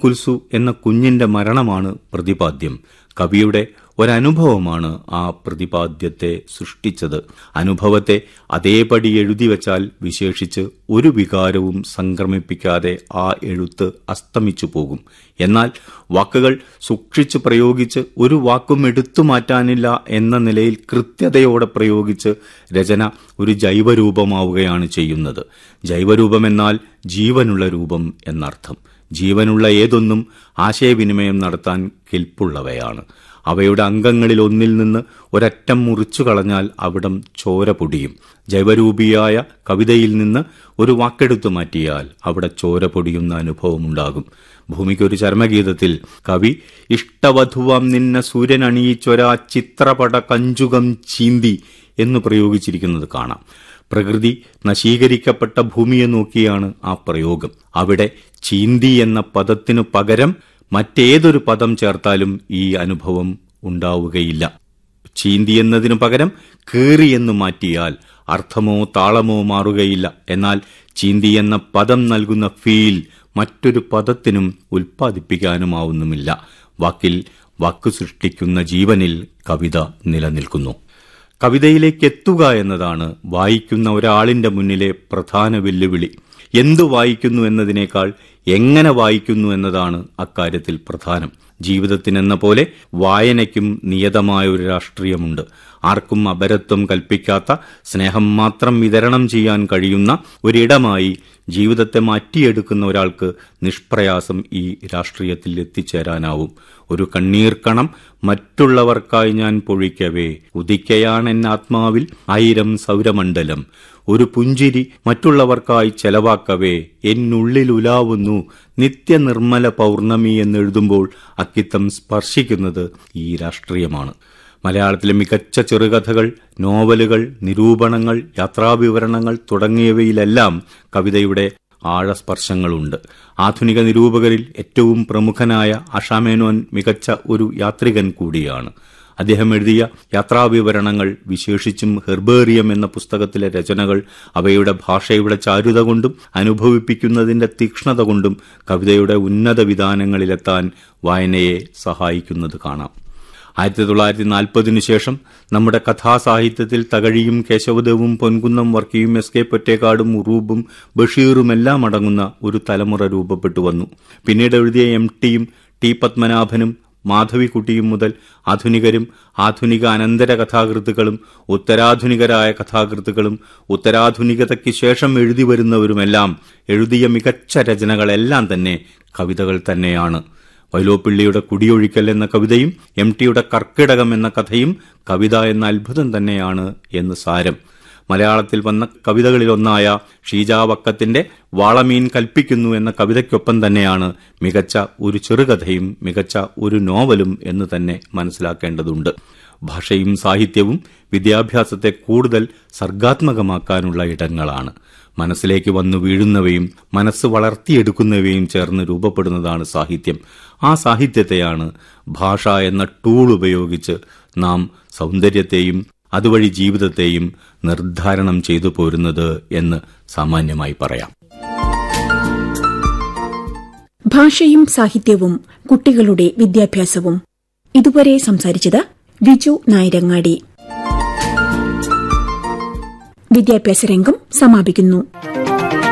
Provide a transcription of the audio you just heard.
കുൽസു എന്ന കുഞ്ഞിന്റെ മരണമാണ് പ്രതിപാദ്യം കവിയുടെ ഒരനുഭവമാണ് ആ പ്രതിപാദ്യത്തെ സൃഷ്ടിച്ചത് അനുഭവത്തെ അതേപടി എഴുതി വച്ചാൽ വിശേഷിച്ച് ഒരു വികാരവും സംക്രമിപ്പിക്കാതെ ആ എഴുത്ത് അസ്തമിച്ചു പോകും എന്നാൽ വാക്കുകൾ സൂക്ഷിച്ച് പ്രയോഗിച്ച് ഒരു വാക്കും എടുത്തു മാറ്റാനില്ല എന്ന നിലയിൽ കൃത്യതയോടെ പ്രയോഗിച്ച് രചന ഒരു ജൈവരൂപമാവുകയാണ് ചെയ്യുന്നത് ജൈവരൂപമെന്നാൽ ജീവനുള്ള രൂപം എന്നർത്ഥം ജീവനുള്ള ഏതൊന്നും ആശയവിനിമയം നടത്താൻ കെൽപ്പുള്ളവയാണ് അവയുടെ അംഗങ്ങളിൽ ഒന്നിൽ നിന്ന് ഒരറ്റം മുറിച്ചു കളഞ്ഞാൽ അവിടം ചോര പൊടിയും ജൈവരൂപിയായ കവിതയിൽ നിന്ന് ഒരു വാക്കെടുത്തു മാറ്റിയാൽ അവിടെ ചോര പൊടിയുന്ന അനുഭവമുണ്ടാകും ഭൂമിക്കൊരു ചരമഗീതത്തിൽ കവി ഇഷ്ടവധുവാം നിന്ന സൂര്യൻ അണിയിച്ചൊരാ ചിത്രപട കഞ്ചുകം ചീന്തി എന്ന് പ്രയോഗിച്ചിരിക്കുന്നത് കാണാം പ്രകൃതി നശീകരിക്കപ്പെട്ട ഭൂമിയെ നോക്കിയാണ് ആ പ്രയോഗം അവിടെ ചീന്തി എന്ന പദത്തിനു പകരം മറ്റേതൊരു പദം ചേർത്താലും ഈ അനുഭവം ഉണ്ടാവുകയില്ല ചീന്തി എന്നതിനു പകരം കേറി എന്ന് മാറ്റിയാൽ അർത്ഥമോ താളമോ മാറുകയില്ല എന്നാൽ ചീന്തി എന്ന പദം നൽകുന്ന ഫീൽ മറ്റൊരു പദത്തിനും ഉൽപ്പാദിപ്പിക്കാനുമാവുന്നുമില്ല വാക്കിൽ വാക്കു സൃഷ്ടിക്കുന്ന ജീവനിൽ കവിത നിലനിൽക്കുന്നു കവിതയിലേക്ക് എത്തുക എന്നതാണ് വായിക്കുന്ന ഒരാളിന്റെ മുന്നിലെ പ്രധാന വെല്ലുവിളി എന്തു വായിക്കുന്നു എന്നതിനേക്കാൾ എങ്ങനെ വായിക്കുന്നു എന്നതാണ് അക്കാര്യത്തിൽ പ്രധാനം ജീവിതത്തിനെന്ന പോലെ വായനയ്ക്കും നിയതമായ ഒരു രാഷ്ട്രീയമുണ്ട് ആർക്കും അപരത്വം കൽപ്പിക്കാത്ത സ്നേഹം മാത്രം വിതരണം ചെയ്യാൻ കഴിയുന്ന ഒരിടമായി ജീവിതത്തെ മാറ്റിയെടുക്കുന്ന ഒരാൾക്ക് നിഷ്പ്രയാസം ഈ രാഷ്ട്രീയത്തിൽ എത്തിച്ചേരാനാവും ഒരു കണ്ണീർക്കണം മറ്റുള്ളവർക്കായി ഞാൻ പൊഴിക്കവേ ഉദിക്കയാണെൻ ആത്മാവിൽ ആയിരം സൗരമണ്ഡലം ഒരു പുഞ്ചിരി മറ്റുള്ളവർക്കായി ചെലവാക്കവേ എന്നുള്ളിൽ ഉലാവുന്നു നിത്യനിർമ്മല പൗർണമി എന്നെഴുതുമ്പോൾ അക്കിത്തം സ്പർശിക്കുന്നത് ഈ രാഷ്ട്രീയമാണ് മലയാളത്തിലെ മികച്ച ചെറുകഥകൾ നോവലുകൾ നിരൂപണങ്ങൾ യാത്രാവിവരണങ്ങൾ തുടങ്ങിയവയിലെല്ലാം കവിതയുടെ ആഴസ്പർശങ്ങളുണ്ട് ആധുനിക നിരൂപകരിൽ ഏറ്റവും പ്രമുഖനായ അഷാമേനോൻ മികച്ച ഒരു യാത്രികൻ കൂടിയാണ് അദ്ദേഹം എഴുതിയ യാത്രാവിവരണങ്ങൾ വിശേഷിച്ചും ഹെർബേറിയം എന്ന പുസ്തകത്തിലെ രചനകൾ അവയുടെ ഭാഷയുടെ ചാരുത കൊണ്ടും അനുഭവിപ്പിക്കുന്നതിന്റെ തീക്ഷ്ണത കൊണ്ടും കവിതയുടെ ഉന്നത വിധാനങ്ങളിലെത്താൻ വായനയെ സഹായിക്കുന്നത് കാണാം ആയിരത്തി തൊള്ളായിരത്തി നാൽപ്പതിനു ശേഷം നമ്മുടെ കഥാസാഹിത്യത്തിൽ തകഴിയും കേശവദേവും പൊൻകുന്നം വർക്കിയും എസ് കെ പൊറ്റേക്കാടും ഉറൂബും ബഷീറുമെല്ലാം അടങ്ങുന്ന ഒരു തലമുറ രൂപപ്പെട്ടു വന്നു പിന്നീട് എഴുതിയ എം ടിയും ടി പത്മനാഭനും മാധവിക്കുട്ടിയും മുതൽ ആധുനികരും ആധുനിക അനന്തര കഥാകൃത്തുക്കളും ഉത്തരാധുനികരായ കഥാകൃത്തുക്കളും ഉത്തരാധുനികതയ്ക്ക് ശേഷം എഴുതി വരുന്നവരുമെല്ലാം എഴുതിയ മികച്ച രചനകളെല്ലാം തന്നെ കവിതകൾ തന്നെയാണ് വൈലോപ്പിള്ളിയുടെ കുടിയൊഴിക്കൽ എന്ന കവിതയും എം ടിയുടെ കർക്കിടകം എന്ന കഥയും കവിത എന്ന അത്ഭുതം തന്നെയാണ് എന്ന് സാരം മലയാളത്തിൽ വന്ന കവിതകളിലൊന്നായ ഷീജാവക്കത്തിന്റെ വാളമീൻ കൽപ്പിക്കുന്നു എന്ന കവിതയ്ക്കൊപ്പം തന്നെയാണ് മികച്ച ഒരു ചെറുകഥയും മികച്ച ഒരു നോവലും എന്ന് തന്നെ മനസ്സിലാക്കേണ്ടതുണ്ട് ഭാഷയും സാഹിത്യവും വിദ്യാഭ്യാസത്തെ കൂടുതൽ സർഗാത്മകമാക്കാനുള്ള ഇടങ്ങളാണ് മനസ്സിലേക്ക് വന്നു വീഴുന്നവയും മനസ്സ് വളർത്തിയെടുക്കുന്നവയും ചേർന്ന് രൂപപ്പെടുന്നതാണ് സാഹിത്യം ആ സാഹിത്യത്തെയാണ് ഭാഷ എന്ന ടൂൾ ഉപയോഗിച്ച് നാം സൗന്ദര്യത്തെയും അതുവഴി ജീവിതത്തെയും നിർദ്ധാരണം ചെയ്തു പോരുന്നത് എന്ന് സാമാന്യമായി പറയാം ഭാഷയും സാഹിത്യവും കുട്ടികളുടെ വിദ്യാഭ്യാസവും ഇതുവരെ സംസാരിച്ചത് വിജു നായരങ്ങാടി വിദ്യാഭ്യാസ രംഗം സമാപിക്കുന്നു